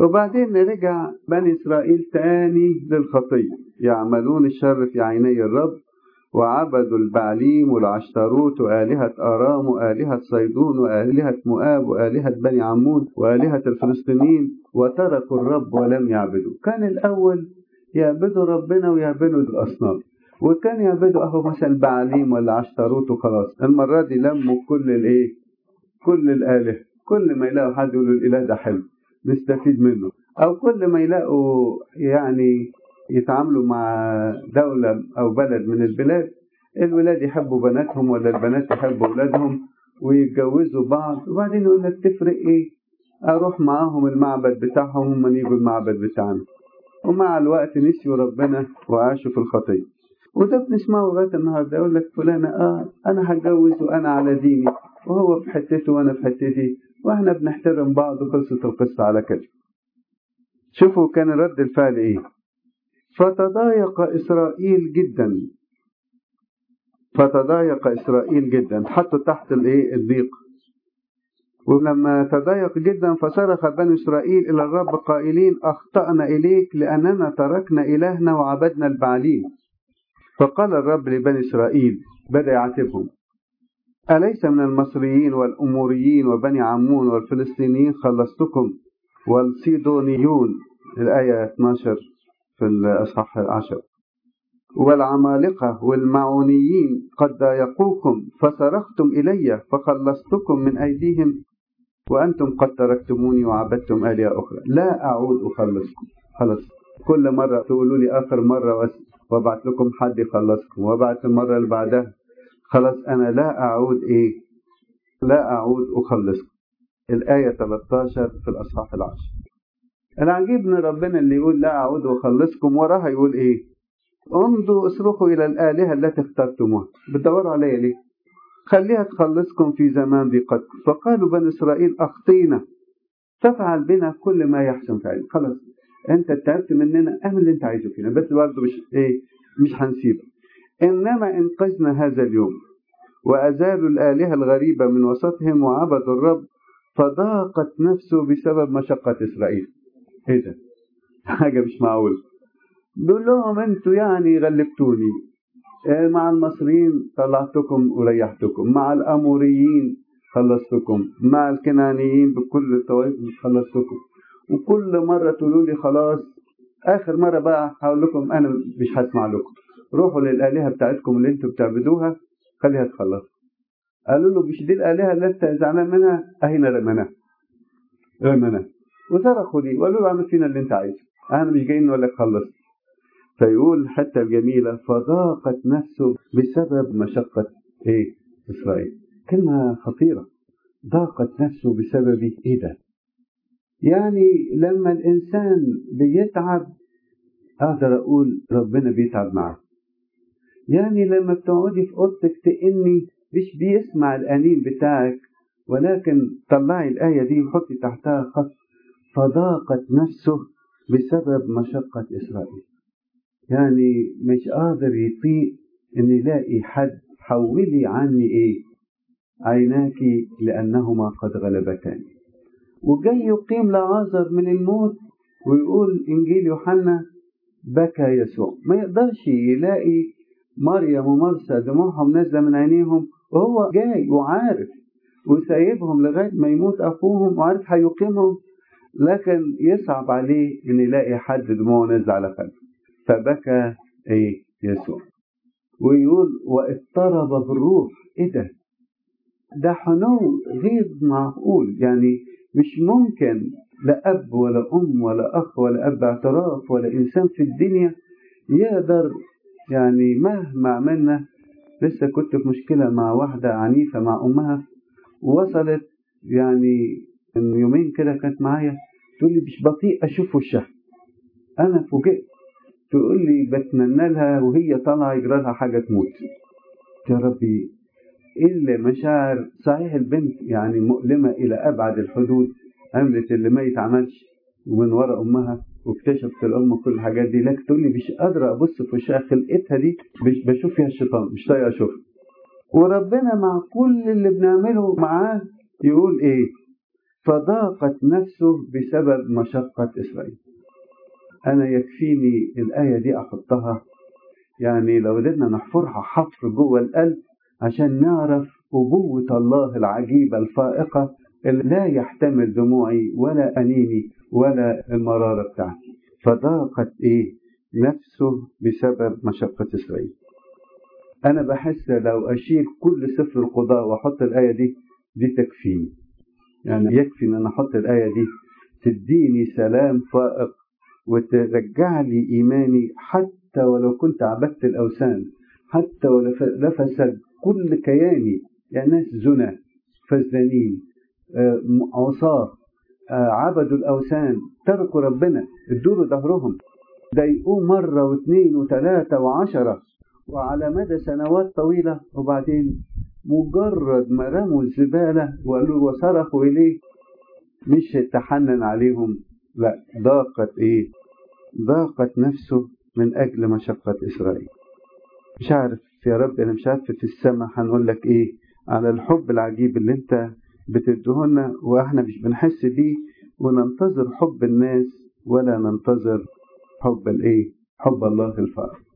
وبعدين رجع بني إسرائيل تاني للخطية يعملون الشر في عيني الرب وعبدوا البعليم والعشتروت وآلهة آرام وآلهة صيدون وآلهة مؤاب وآلهة بني عمون وآلهة الفلسطينيين وتركوا الرب ولم يعبدوا كان الأول يعبدوا ربنا ويعبدوا الأصنام وكان يعبدوا أهو مثلا بعليم ولا عشتروت وخلاص المرة دي لموا كل الإيه كل الآلهة كل ما يلاقوا حد يقولوا الإله ده حلو نستفيد منه أو كل ما يلاقوا يعني يتعاملوا مع دولة أو بلد من البلاد الولاد يحبوا بناتهم ولا البنات يحبوا أولادهم ويتجوزوا بعض وبعدين يقول لك تفرق إيه؟ أروح معاهم المعبد بتاعهم هم يجوا المعبد بتاعنا ومع الوقت نسيوا ربنا وعاشوا في الخطية وده بنسمعه لغاية النهاردة يقول لك فلانة آه أنا هتجوز وأنا على ديني وهو في حتته وأنا في حتتي وإحنا بنحترم بعض وخلصت القصة على كده شوفوا كان رد الفعل إيه فتضايق إسرائيل جدا فتضايق إسرائيل جدا حطوا تحت الإيه الضيق ولما تضايق جدا فصرخ بني إسرائيل إلى الرب قائلين أخطأنا إليك لأننا تركنا إلهنا وعبدنا البعليم فقال الرب لبني إسرائيل بدأ يعاتبهم أليس من المصريين والأموريين وبني عمون والفلسطينيين خلصتكم والصيدونيون الآية 12 في الأصحاح العشر والعمالقة والمعونيين قد ضايقوكم فصرختم إلي فخلصتكم من أيديهم وأنتم قد تركتموني وعبدتم آلهة أخرى لا أعود أخلصكم خلاص كل مرة تقولوا لي آخر مرة وابعت لكم حد يخلصكم وابعت المرة اللي بعدها خلاص أنا لا أعود إيه لا أعود أخلصكم الآية 13 في الأصحاح العاشر العجيب من ربنا اللي يقول لا أعود أخلصكم وراها يقول إيه امضوا اصرخوا إلى الآلهة التي اخترتموها بتدوروا عليها ليه خليها تخلصكم في زمان ضيقتكم فقالوا بني إسرائيل أخطينا تفعل بنا كل ما يحسن فعل خلاص أنت تعبت مننا اعمل اللي أنت عايزه فينا بس برضه مش إيه مش هنسيبك إنما انقذنا هذا اليوم وأزالوا الآلهة الغريبة من وسطهم وعبدوا الرب فضاقت نفسه بسبب مشقة إسرائيل إيه ده؟ حاجة مش معقولة بيقول لهم أنتوا يعني غلبتوني مع المصريين طلعتكم وريحتكم مع الأموريين خلصتكم مع الكنانيين بكل الطوائف خلصتكم وكل مرة تقولوا لي خلاص آخر مرة بقى هقول لكم أنا مش هسمع لكم روحوا للآلهة بتاعتكم اللي انتوا بتعبدوها خليها تخلص قالوا له مش دي الآلهة اللي انت زعلان منها أهينا رمناها رمناها وصرخوا لي وقالوا له اعمل فينا اللي انت عايزه انا مش جايين نقول لك خلص فيقول الحتة الجميلة فضاقت نفسه بسبب مشقة ايه اسرائيل كلمة خطيرة ضاقت نفسه بسبب ايه ده يعني لما الانسان بيتعب اقدر اقول ربنا بيتعب معه يعني لما بتقعدي في اوضتك تئني مش بيسمع الانين بتاعك ولكن طلعي الايه دي وحطي تحتها خط فضاقت نفسه بسبب مشقة إسرائيل يعني مش قادر يطيق إن يلاقي حد حولي عني إيه عيناك لأنهما قد غلبتاني وجاي يقيم لعازر من الموت ويقول إنجيل يوحنا بكى يسوع ما يقدرش يلاقي مريم ومرسى دموعهم نازلة من عينيهم وهو جاي وعارف وسايبهم لغاية ما يموت أخوهم وعارف هيقيمهم لكن يصعب عليه ان يلاقي حد دموعه نازل على قلبه فبكى ايه يسوع ويقول واضطرب بالروح ايه ده ده حنو غير معقول يعني مش ممكن لا اب ولا ام ولا اخ ولا اب اعتراف ولا انسان في الدنيا يقدر يعني مهما عملنا لسه كنت في مشكله مع واحده عنيفه مع امها وصلت يعني من يومين كده كانت معايا تقول لي مش بطيء اشوف وشها انا فوجئت تقول لي بتمنى لها وهي طالعه يجرى لها حاجه تموت يا ربي الا مشاعر صحيح البنت يعني مؤلمه الى ابعد الحدود عملت اللي ما يتعملش ومن ورا امها واكتشفت الام كل الحاجات دي لكن تقول لي مش قادره ابص في وشها خلقتها دي مش بشوف فيها الشيطان مش طايقه اشوفها وربنا مع كل اللي بنعمله معاه يقول ايه فضاقت نفسه بسبب مشقة إسرائيل أنا يكفيني الآية دي أحطها يعني لو قدرنا نحفرها حفر جوه القلب عشان نعرف أبوة الله العجيبة الفائقة اللي لا يحتمل دموعي ولا أنيني ولا المرارة بتاعتي فضاقت إيه نفسه بسبب مشقة إسرائيل أنا بحس لو أشيل كل سفر القضاء وأحط الآية دي دي تكفيني يعني يكفي إن أنا أحط الآية دي تديني سلام فائق وترجع لي إيماني حتى ولو كنت عبدت الأوثان حتى ولو لفسد كل كياني يعني ناس زنا فزدانين عصاة عبدوا الأوثان تركوا ربنا ادوا ظهرهم ضايقوه مرة واثنين وثلاثة وعشرة وعلى مدى سنوات طويلة وبعدين مجرد ما رموا الزبالة وقالوا وصرخوا إليه مش تحنن عليهم لا ضاقت إيه ضاقت نفسه من أجل مشقة إسرائيل مش عارف يا رب أنا مش عارف في السماء هنقول لك إيه على الحب العجيب اللي أنت بتدهنا وإحنا مش بنحس بيه وننتظر حب الناس ولا ننتظر حب الإيه حب الله الفائق